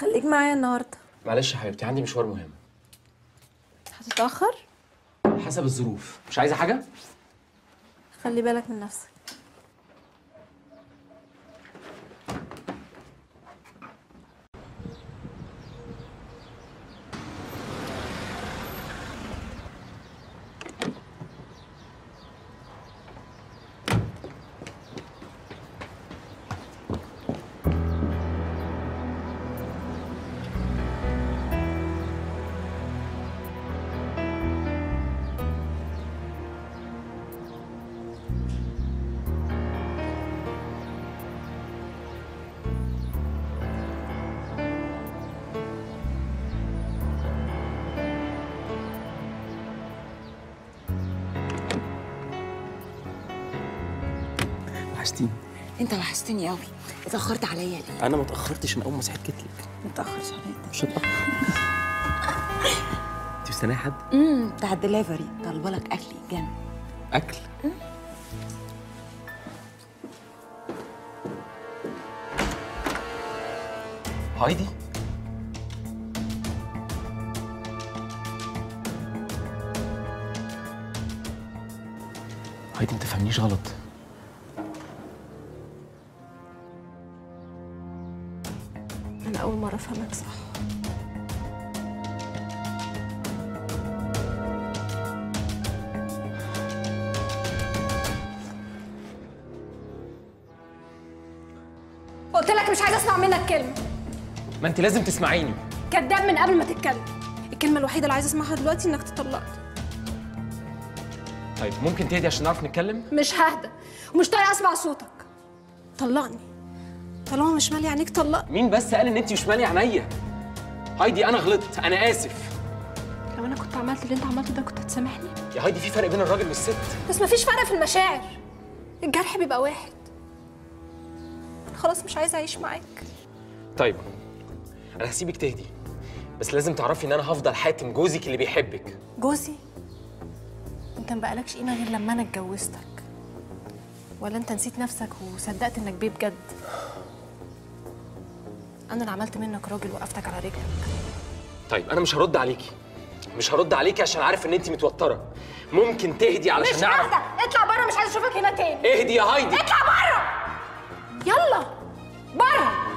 خليك معايا النهارده معلش يا حبيبتي عندي مشوار مهم هتتاخر حسب الظروف مش عايزه حاجه خلي بالك من نفسك وحشتيني انت وحشتني قوي اتاخرت عليا ليه انا ما اتاخرتش من اول ما صحيت جيت لك ما اتاخرش عليا مش هتاخر انت مستنيه حد امم بتاع الدليفري طالبه لك اكل جنن اكل هايدي هايدي ما تفهمنيش غلط انا اول مره افهمك صح قلت لك مش عايزه اسمع منك كلمه ما انت لازم تسمعيني كداب من قبل ما تتكلم الكلمه الوحيده اللي عايزه اسمعها دلوقتي انك تطلقني طيب ممكن تهدي عشان نعرف نتكلم مش ههدى ومش طايقه اسمع صوتك طلقني طالما مش مالي عينيك طلقني مين بس قال ان انت مش مالي عينيا هايدي انا غلطت انا اسف لو انا كنت عملت اللي انت عملته ده كنت هتسامحني يا هايدي في فرق بين الراجل والست بس مفيش فرق في المشاعر الجرح بيبقى واحد أنا خلاص مش عايزه اعيش معاك طيب انا هسيبك تهدي بس لازم تعرفي ان انا هفضل حاتم جوزك اللي بيحبك جوزي انت ما بقالكش قيمه غير لما انا اتجوزتك ولا انت نسيت نفسك وصدقت انك بيه بجد انا اللي عملت منك راجل وقفتك على رجلك طيب انا مش هرد عليكي مش هرد عليكي عشان عارف ان انت متوتره ممكن تهدي علشان مش نعرف ههدى اطلع بره مش عايزه اشوفك هنا تاني اهدي يا هايدي اطلع بره يلا بره